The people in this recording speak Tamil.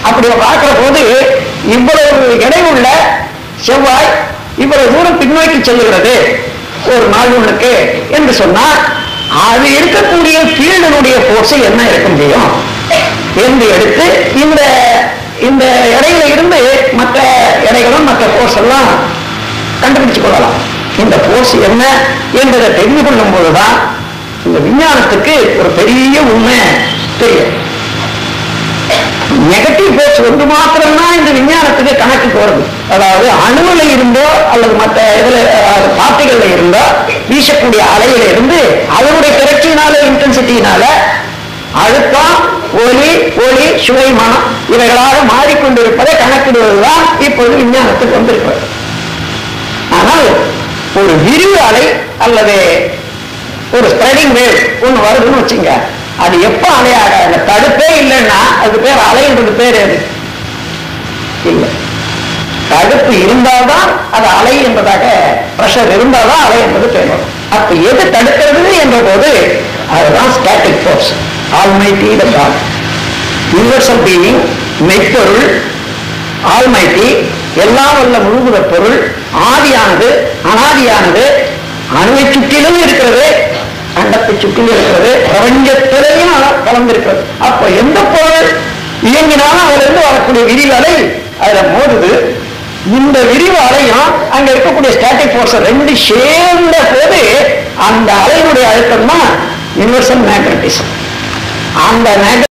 அப்படி பார்க்கிற போது இவ்வளவு எடை உள்ள செவ்வாய் இவ்வளவு தூரம் பின்னோக்கி செல்லுகிறது ஒரு நாள் ஒண்ணுக்கு என்று சொன்னா அது இருக்கக்கூடிய ஃபீல்டினுடைய போர்ஸ் என்ன இருக்க முடியும் என்று எடுத்து இந்த இந்த இடையில இருந்து மற்ற இடைகளும் மற்ற போர்ஸ் எல்லாம் கண்டுபிடிச்சு கொள்ளலாம் இந்த போர்ஸ் என்ன என்பதை தெரிந்து கொள்ளும் போதுதான் இந்த விஞ்ஞானத்துக்கு ஒரு பெரிய உண்மை தெரியும் நெகட்டிவ் போர்ஸ் ஒன்று மாத்திரம்தான் இந்த விஞ்ஞானத்துக்கு கணக்குக்கு வருது அதாவது அணுவில் இருந்தோ அல்லது மற்ற இதுல பார்ட்டிகள்ல இருந்தோ வீசக்கூடிய அலையில இருந்து அதனுடைய திரட்சியினால இன்டென்சிட்டியினால அழுத்தம் ஒலி ஒளி சுவை மனம் இவைகளாக மாறிக்கொண்டிருப்பதை கணக்கிடுவதுதான் இப்பொழுது விஞ்ஞானத்துக்கு வந்திருக்கிறது ஆனால் ஒரு விரிவு அலை அல்லது ஒரு ஸ்ப்ரெடிங் வேவ் ஒண்ணு வருதுன்னு வச்சுங்க அது எப்ப அலையாக அந்த தடுப்பே இல்லைன்னா அதுக்கு பேர் அலைன்றது பேர் எது இல்லை தடுப்பு இருந்தால்தான் அது அலை என்பதாக பிரஷர் இருந்தால்தான் அலை என்பது பேர் வரும் அப்ப எது தடுக்கிறது என்ற போது அதுதான் static force almighty the God universal being மெய்ப்பொருள் ஆல்மைட்டி எல்லாம் வல்ல முழுமுத பொருள் ஆதியானது அனாதியானது அணுவை சுற்றிலும் இருக்கிறது அண்டத்தை சுற்றிலும் இருக்கிறது பிரபஞ்சத்திலையும் அ- கலந்திருக்கிறது அப்போ எந்த பொருள் இயங்கினாலும் அதுல இருந்து வரக்கூடிய விரிவலை அதுல மோதுது இந்த விரிவு அலையும் அங்க இருக்கக்கூடிய ஸ்டாட்டிக் ஃபோர்ஸ் ரெண்டு சேர்ந்த போது அந்த அலையினுடைய அழுத்தம் தான் யூனிவர்சல் மேக்னட்டிசம் அந்த மேக்னட்